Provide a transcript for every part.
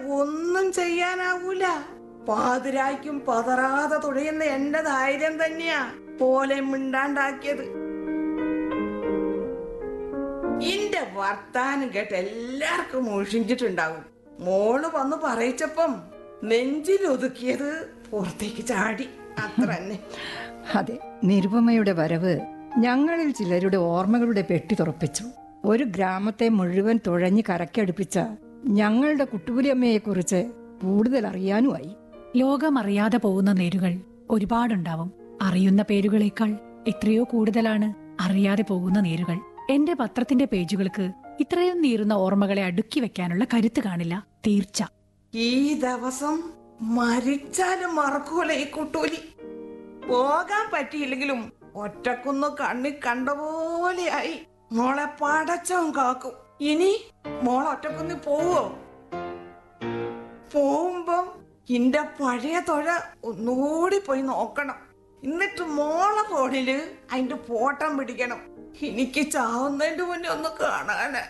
ഒന്നും ചെയ്യാനാവൂല പാതിരായ്ക്കും പതറാതെ തുഴയുന്ന എന്റെ ധൈര്യം തന്നെയാ പോലെ മിണ്ടാണ്ടാക്കിയത് ഇന്റെ വർത്താനം കേട്ട് എല്ലാവർക്കും മുഷിഞ്ചിട്ടുണ്ടാവും മോള് വന്ന് പറയിച്ചപ്പം നെഞ്ചിലൊതുക്കിയത് പുറത്തേക്ക് ചാടി അത്ര തന്നെ അതെ നിരുപമയുടെ വരവ് ഞങ്ങളിൽ ചിലരുടെ ഓർമ്മകളുടെ പെട്ടി തുറപ്പിച്ചു ഒരു ഗ്രാമത്തെ മുഴുവൻ തുഴഞ്ഞ് കരക്കടുപ്പിച്ച ഞങ്ങളുടെ കുട്ടുപുലിയമ്മയെക്കുറിച്ച് കൂടുതൽ അറിയാനുമായി ലോകമറിയാതെ പോകുന്ന നേരുകൾ ഒരുപാടുണ്ടാവും അറിയുന്ന പേരുകളേക്കാൾ എത്രയോ കൂടുതലാണ് അറിയാതെ പോകുന്ന നേരുകൾ എന്റെ പത്രത്തിന്റെ പേജുകൾക്ക് ഇത്രയും നീറുന്ന ഓർമ്മകളെ അടുക്കി വെക്കാനുള്ള കരുത്ത് കാണില്ല തീർച്ച ഈ ദിവസം മരിച്ചാലും മറക്കൂല ഈ കുട്ടൂലി പോകാൻ പറ്റിയില്ലെങ്കിലും ഒറ്റക്കുന്ന് കണ്ണി കണ്ട പോലെയായി മോളെ പടച്ചവും കാക്കും ഇനി മോൾ ഒറ്റക്കുന്ന് പോവോ പോകുമ്പം ഇന്റെ പഴയ തൊഴ ഒന്നുകൂടി പോയി നോക്കണം എന്നിട്ട് മോളെ ഫോണില് അതിന്റെ ഫോട്ടം പിടിക്കണം എനിക്ക് ചാവുന്നതിന്റെ മുന്നേ ഒന്ന് കാണാന്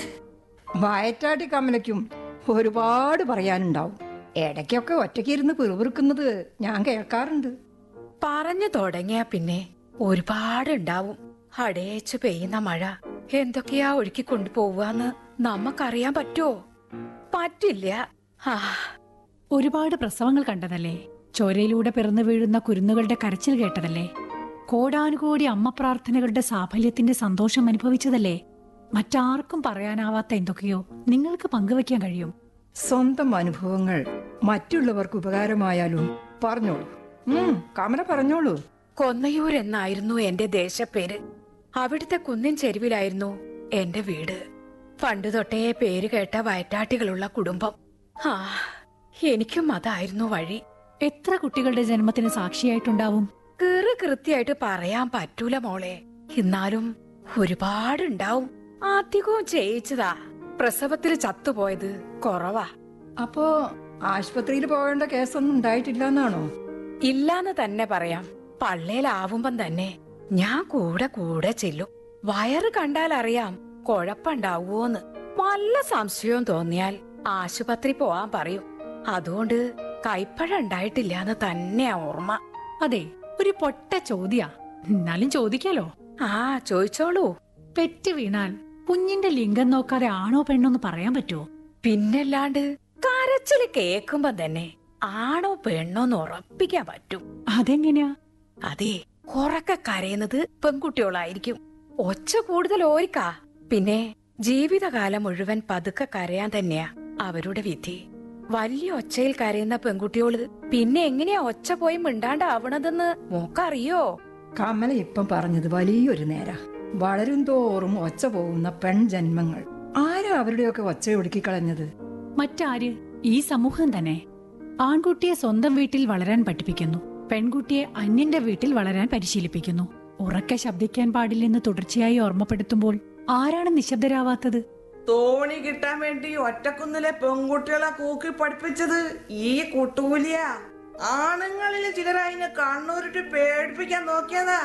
വയറ്റാട്ടി കമലയ്ക്കും ഒരുപാട് പറയാനുണ്ടാവും ഇടയ്ക്കൊക്കെ ഒറ്റയ്ക്കിരുന്ന് പിറുപിറുക്കുന്നത് ഞാൻ കേൾക്കാറുണ്ട് പറഞ്ഞു തുടങ്ങിയ പിന്നെ ഒരുപാടുണ്ടാവും അടേച്ചു പെയ്യുന്ന മഴ എന്തൊക്കെയാ ഒഴുക്കി കൊണ്ടുപോവാന്ന് നമുക്കറിയാൻ പറ്റുമോ പറ്റില്ല ആ ഒരുപാട് പ്രസവങ്ങൾ കണ്ടതല്ലേ ചോരയിലൂടെ പിറന്നു വീഴുന്ന കുരുന്നുകളുടെ കരച്ചിൽ കേട്ടതല്ലേ കോടാനുകോടി അമ്മ പ്രാർത്ഥനകളുടെ സാഫല്യത്തിന്റെ സന്തോഷം അനുഭവിച്ചതല്ലേ മറ്റാർക്കും പറയാനാവാത്ത എന്തൊക്കെയോ നിങ്ങൾക്ക് പങ്കുവെക്കാൻ കഴിയും സ്വന്തം അനുഭവങ്ങൾ മറ്റുള്ളവർക്ക് ഉപകാരമായാലും പറഞ്ഞോളൂ ഉം കമല പറഞ്ഞോളൂ കൊന്നയൂർ എന്നായിരുന്നു എന്റെ ദേശപ്പേര് അവിടുത്തെ കുന്നിൻ ചെരുവിലായിരുന്നു എന്റെ വീട് പണ്ട് തൊട്ടേ പേര് കേട്ട വയറ്റാട്ടികളുള്ള കുടുംബം ആ എനിക്കും അതായിരുന്നു വഴി എത്ര കുട്ടികളുടെ ജന്മത്തിന് സാക്ഷിയായിട്ടുണ്ടാവും കീറ് കൃത്യായിട്ട് പറയാൻ പറ്റൂല മോളെ എന്നാലും ഒരുപാടുണ്ടാവും അധികവും ചെയ്യിച്ചതാ പ്രസവത്തിൽ ചത്തുപോയത് കുറവാ അപ്പോ ആശുപത്രിയിൽ പോകേണ്ട കേസൊന്നും ഉണ്ടായിട്ടില്ല എന്നാണോ ഇല്ലാന്ന് തന്നെ പറയാം പള്ളേലാവുമ്പം തന്നെ ഞാൻ കൂടെ കൂടെ ചെല്ലും വയറ് കണ്ടാൽ അറിയാം കൊഴപ്പുണ്ടാവൂന്ന് വല്ല സംശയവും തോന്നിയാൽ ആശുപത്രി പോവാൻ പറയും അതുകൊണ്ട് കൈപ്പഴ ഉണ്ടായിട്ടില്ലാന്ന് തന്നെയാ ഓർമ്മ അതെ ഒരു പൊട്ട ചോദ്യാ എന്നാലും ചോദിക്കാലോ ആ ചോദിച്ചോളൂ പെറ്റ് വീണാൽ കുഞ്ഞിന്റെ ലിംഗം നോക്കാതെ ആണോ പെണ്ണോന്ന് പറയാൻ പറ്റുമോ പിന്നല്ലാണ്ട് കരച്ചില് കേക്കുമ്പോ തന്നെ ആണോ പെണ്ണോന്ന് ഉറപ്പിക്കാൻ പറ്റും അതെങ്ങനെയാ അതെ ഉറക്കെ കരയുന്നത് പെൺകുട്ടികളായിരിക്കും ഒച്ച കൂടുതൽ ഓരിക്കാ പിന്നെ ജീവിതകാലം മുഴുവൻ പതുക്കെ കരയാൻ തന്നെയാ അവരുടെ വിധി വലിയ ഒച്ചയിൽ കരയുന്ന പെൺകുട്ടിയോള് പിന്നെ എങ്ങനെയാ ഒച്ച പോയി മിണ്ടാണ്ടാവണതെന്ന് മോക്കറിയോ കമല ഇപ്പം പറഞ്ഞത് വലിയൊരു നേര വളരും തോറും ഒച്ച പോകുന്ന പെൺജന്മങ്ങൾ ആരാ അവരുടെയൊക്കെ ഒച്ച ഒടുക്കിക്കളഞ്ഞത് മറ്റാര് ഈ സമൂഹം തന്നെ ആൺകുട്ടിയെ സ്വന്തം വീട്ടിൽ വളരാൻ പഠിപ്പിക്കുന്നു പെൺകുട്ടിയെ അന്യന്റെ വീട്ടിൽ വളരാൻ പരിശീലിപ്പിക്കുന്നു ഉറക്കെ ശബ്ദിക്കാൻ പാടില്ലെന്ന് തുടർച്ചയായി ഓർമ്മപ്പെടുത്തുമ്പോൾ ആരാണ് നിശബ്ദരാവാത്തത് തോണി കിട്ടാൻ വേണ്ടി ഒറ്റക്കുന്നിലെ പെൺകുട്ടികളെ കൂക്കി പഠിപ്പിച്ചത് ഈ കുട്ടൂലിയ ആണുങ്ങളിൽ ചിലരതിനെ കണ്ണൂരിട്ട് പേടിപ്പിക്കാൻ നോക്കിയതാ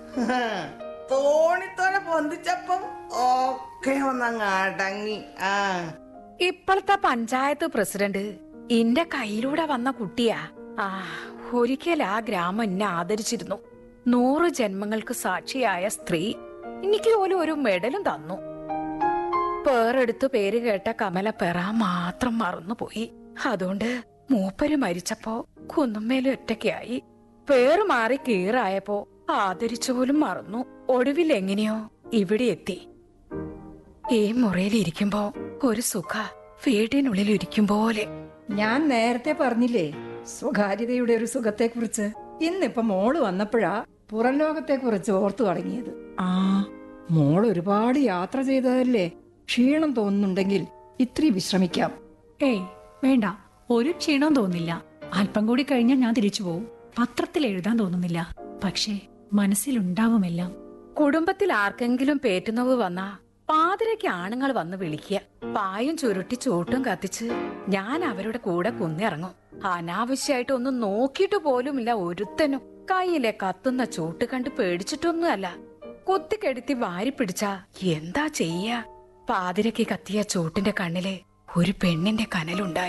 തോണിത്തോടെ പൊന്തിച്ചപ്പം ഒക്കെ ഒന്നങ്ങ് അടങ്ങി ആ ഇപ്പോഴത്തെ പഞ്ചായത്ത് പ്രസിഡന്റ് ഇന്റെ കയ്യിലൂടെ വന്ന കുട്ടിയാ ആ ഒരിക്കൽ ആ ഗ്രാമം എന്നെ ആദരിച്ചിരുന്നു നൂറ് ജന്മങ്ങൾക്ക് സാക്ഷിയായ സ്ത്രീ എനിക്ക് പോലും ഒരു മെഡലും തന്നു പേരെടുത്ത് പേര് കേട്ട കമല പെറ മാത്രം മറന്നുപോയി അതുകൊണ്ട് മൂപ്പര് മരിച്ചപ്പോ കുന്നുമ്മേലും ഒറ്റയ്ക്കായി പേര് മാറി കീറായപ്പോ ആദരിച്ചു പോലും മറന്നു ഒടുവിൽ എങ്ങനെയോ ഇവിടെ എത്തി ഈ മുറിയിൽ ഇരിക്കുമ്പോ ഒരു സുഖ വീടിനുള്ളിൽ ഇരിക്കും പോലെ ഞാൻ നേരത്തെ പറഞ്ഞില്ലേ സ്വകാര്യതയുടെ ഒരു സുഖത്തെക്കുറിച്ച് ഇന്നിപ്പം മോള് വന്നപ്പോഴാ പുറം ലോകത്തെക്കുറിച്ച് ഓർത്തു തുടങ്ങിയത് ആ മോൾ ഒരുപാട് യാത്ര ചെയ്തതല്ലേ ക്ഷീണം തോന്നുന്നുണ്ടെങ്കിൽ ഇത്തിരി വിശ്രമിക്കാം ഏയ് വേണ്ട ഒരു ക്ഷീണവും തോന്നില്ല അല്പം കൂടി കഴിഞ്ഞാൽ ഞാൻ തിരിച്ചു പോവും പത്രത്തിൽ എഴുതാൻ തോന്നുന്നില്ല പക്ഷേ മനസ്സിലുണ്ടാവുമെല്ലാം കുടുംബത്തിൽ ആർക്കെങ്കിലും പേറ്റുന്നവ് വന്നാ പാതിരയ്ക്ക് ആണുങ്ങൾ വന്ന് വിളിക്കുക പായും ചുരുട്ടി ചൂട്ടും കത്തിച്ച് ഞാൻ അവരുടെ കൂടെ കുന്നിറങ്ങും അനാവശ്യമായിട്ട് ഒന്നും നോക്കിയിട്ട് പോലുമില്ല ഒരുത്തനും കയ്യിലെ കത്തുന്ന ചൂട്ട് കണ്ട് പേടിച്ചിട്ടൊന്നുമല്ല കുത്തിക്കെടുത്തി വാരി പിടിച്ചാ എന്താ ചെയ്യാ പാതിരയ്ക്ക് കത്തിയ ചൂട്ടിന്റെ കണ്ണില് ഒരു പെണ്ണിന്റെ കനലുണ്ടായി